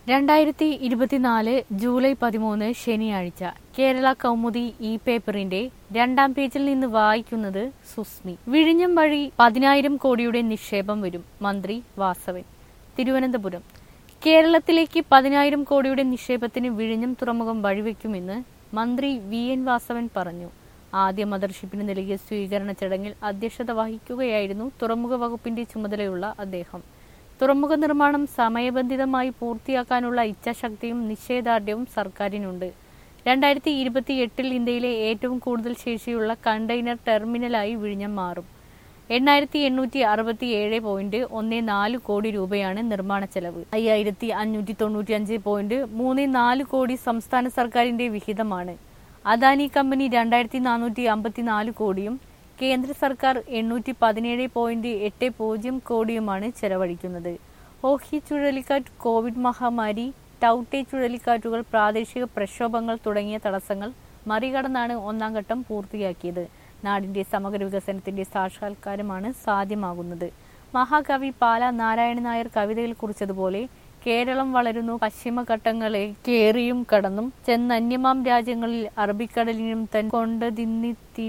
രണ്ടായിരത്തി ഇരുപത്തിനാല് ജൂലൈ പതിമൂന്ന് ശനിയാഴ്ച കേരള കൗമുദി ഇ പേപ്പറിന്റെ രണ്ടാം പേജിൽ നിന്ന് വായിക്കുന്നത് സുസ്മി വിഴിഞ്ഞം വഴി പതിനായിരം കോടിയുടെ നിക്ഷേപം വരും മന്ത്രി വാസവൻ തിരുവനന്തപുരം കേരളത്തിലേക്ക് പതിനായിരം കോടിയുടെ നിക്ഷേപത്തിന് വിഴിഞ്ഞം തുറമുഖം വഴിവെക്കുമെന്ന് മന്ത്രി വി എൻ വാസവൻ പറഞ്ഞു ആദ്യ മദർഷിപ്പിന് നൽകിയ സ്വീകരണ ചടങ്ങിൽ അധ്യക്ഷത വഹിക്കുകയായിരുന്നു തുറമുഖ വകുപ്പിന്റെ ചുമതലയുള്ള അദ്ദേഹം തുറമുഖ നിർമ്മാണം സമയബന്ധിതമായി പൂർത്തിയാക്കാനുള്ള ഇച്ഛാശക്തിയും നിശ്ചയദാർഢ്യവും സർക്കാരിനുണ്ട് രണ്ടായിരത്തി ഇരുപത്തിയെട്ടിൽ ഇന്ത്യയിലെ ഏറ്റവും കൂടുതൽ ശേഷിയുള്ള കണ്ടെയ്നർ ടെർമിനലായി വിഴിഞ്ഞം മാറും എണ്ണായിരത്തി എണ്ണൂറ്റി അറുപത്തി ഏഴ് പോയിന്റ് ഒന്ന് നാല് കോടി രൂപയാണ് നിർമ്മാണ ചെലവ് അയ്യായിരത്തി അഞ്ഞൂറ്റി തൊണ്ണൂറ്റി അഞ്ച് പോയിന്റ് മൂന്ന് നാല് കോടി സംസ്ഥാന സർക്കാരിന്റെ വിഹിതമാണ് അദാനി കമ്പനി രണ്ടായിരത്തി നാനൂറ്റി അമ്പത്തിനാല് കോടിയും കേന്ദ്ര സർക്കാർ എണ്ണൂറ്റി പതിനേഴ് പോയിന്റ് എട്ട് പൂജ്യം കോടിയുമാണ് ചെലവഴിക്കുന്നത് ഓഹി ചുഴലിക്കാറ്റ് കോവിഡ് മഹാമാരി ടൌട്ടെ ചുഴലിക്കാറ്റുകൾ പ്രാദേശിക പ്രക്ഷോഭങ്ങൾ തുടങ്ങിയ തടസ്സങ്ങൾ മറികടന്നാണ് ഒന്നാം ഘട്ടം പൂർത്തിയാക്കിയത് നാടിന്റെ സമഗ്ര വികസനത്തിന്റെ സാക്ഷാത്കാരമാണ് സാധ്യമാകുന്നത് മഹാകവി പാല നാരായണ നായർ കവിതയിൽ കുറിച്ചതുപോലെ കേരളം വളരുന്നു പശ്ചിമഘട്ടങ്ങളെ കേറിയും കടന്നും ചെന്നന്യമാം രാജ്യങ്ങളിൽ അറബിക്കടലിനും തൻ കൊണ്ടതിന്നി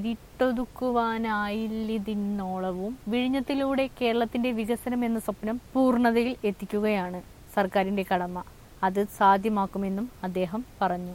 തിരിട്ടൊതുക്കുവാനായില്ലിതിന്നോളവും വിഴിഞ്ഞത്തിലൂടെ കേരളത്തിന്റെ വികസനം എന്ന സ്വപ്നം പൂർണ്ണതയിൽ എത്തിക്കുകയാണ് സർക്കാരിന്റെ കടമ അത് സാധ്യമാക്കുമെന്നും അദ്ദേഹം പറഞ്ഞു